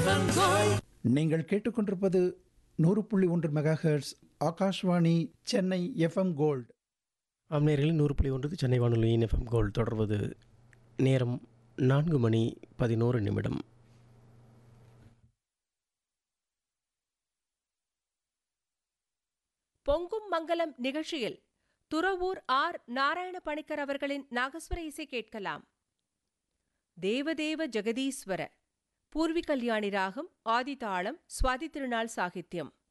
FM gold நீங்கள் கேட்டுக்கொண்டிருப்பது நூறு புள்ளி ஒன்று megahertz Akashvani Chennai FM gold அம்நேரில் நூறு புள்ளி ஒன்று சென்னை வானொலியின் எஃப்எம் கோல் தொடர்வது நேரம் நான்கு மணி பதினோரு நிமிடம் பொங்கும் மங்கலம் நிகழ்ச்சியில் துறவூர் ஆர் நாராயண பணிக்கர் அவர்களின் நாகஸ்வர இசை கேட்கலாம் தேவதேவ ஜெகதீஸ்வர பூர்வி கல்யாணி ராகம் ஆதிதாளம் சுவாதி திருநாள் சாகித்யம்